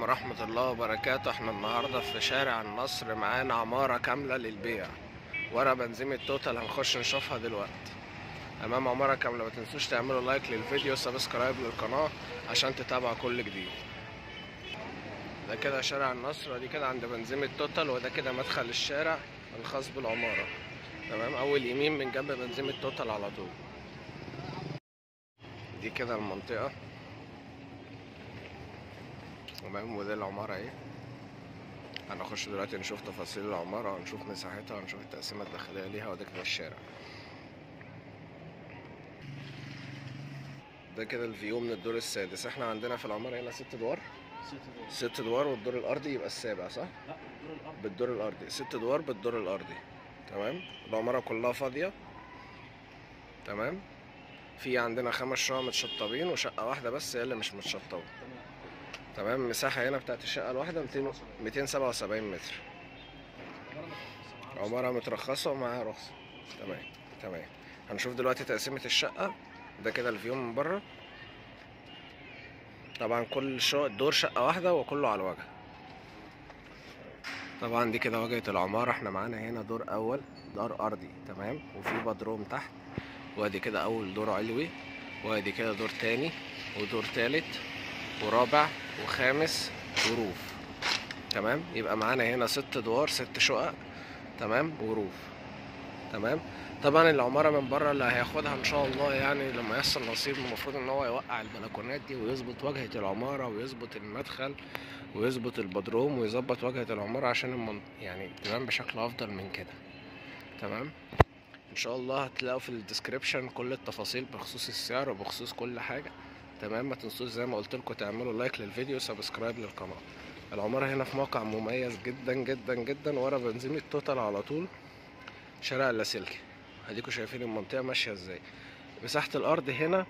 عليكم ورحمة الله وبركاته احنا النهاردة في شارع النصر معانا عمارة كاملة للبيع ورا بنزيمة توتال هنخش نشوفها دلوقتي امام عمارة كاملة ما تنسوش تعملوا لايك للفيديو سبسكرايب للقناة عشان تتابعوا كل جديد ده كده شارع النصر ودي كده عند بنزيمة توتال وده كده مدخل الشارع الخاص بالعمارة تمام اول يمين من جنب بنزيمة توتال على طول دي كده المنطقة تمام ودي العمارة اهي هنخش دلوقتي نشوف تفاصيل العمارة ونشوف مساحتها ونشوف التقسيمة الداخلية ليها وده كده الشارع ده كده الفيو من الدور السادس احنا عندنا في العمارة هنا ست ادوار ست دور ست ادوار والدور الارضي يبقى السابع صح؟ لا الدور الأرضي بالدور الارضي ست ادوار بالدور الارضي تمام العمارة كلها فاضية تمام في عندنا خمس شقق متشطبين وشقة واحدة بس هي اللي مش متشطبة تمام تمام المساحة هنا بتاعت الشقة الواحدة 200 277 متر عمارة مترخصة ومعاها رخصة تمام تمام هنشوف دلوقتي تقسيمة الشقة ده كده الفيو من بره طبعا كل شقة دور شقة واحدة وكله على الواجهة طبعا دي كده واجهة العمارة احنا معانا هنا دور أول دار أرضي تمام وفي بدروم تحت وادي كده أول دور علوي وادي كده دور تاني ودور تالت ورابع وخامس وروف تمام يبقى معانا هنا ست ادوار ست شقق تمام وروف تمام طبعا العمارة من بره اللي هياخدها ان شاء الله يعني لما يحصل نصيب المفروض ان هو يوقع البلكونات دي ويظبط واجهة العمارة ويظبط المدخل ويظبط البدروم ويظبط واجهة العمارة عشان المن... يعني تبان بشكل افضل من كده تمام ان شاء الله هتلاقوا في الديسكريبشن كل التفاصيل بخصوص السعر وبخصوص كل حاجة تمام ما تنسوش زي ما قلت لكم تعملوا لايك للفيديو سبسكرايب للقناة العمارة هنا في موقع مميز جدا جدا جدا ورا بنزيمة توتال على طول شارع اللاسلكي اديكوا شايفين المنطقة ماشية ازاي مساحة الأرض هنا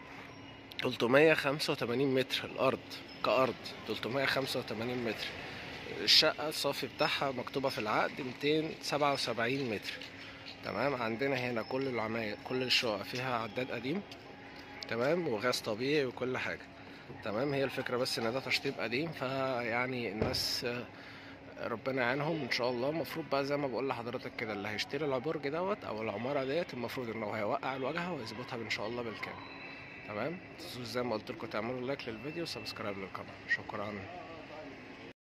385 متر الأرض كأرض 385 متر الشقة الصافي بتاعها مكتوبة في العقد 277 متر تمام عندنا هنا كل العماير كل الشقق فيها عداد قديم تمام وغاز طبيعي وكل حاجة تمام هي الفكرة بس ان ده تشطيب قديم فيعني الناس آه، ربنا يعينهم ان شاء الله المفروض بقى زي ما بقول لحضرتك كده اللي هيشتري العبور دوت او العمارة ديت المفروض انه هيوقع الواجهة ويظبطها ان شاء الله بالكامل تمام متنسوش زي ما قلت لكم تعملوا لايك للفيديو وسبسكرايب للقناة شكرا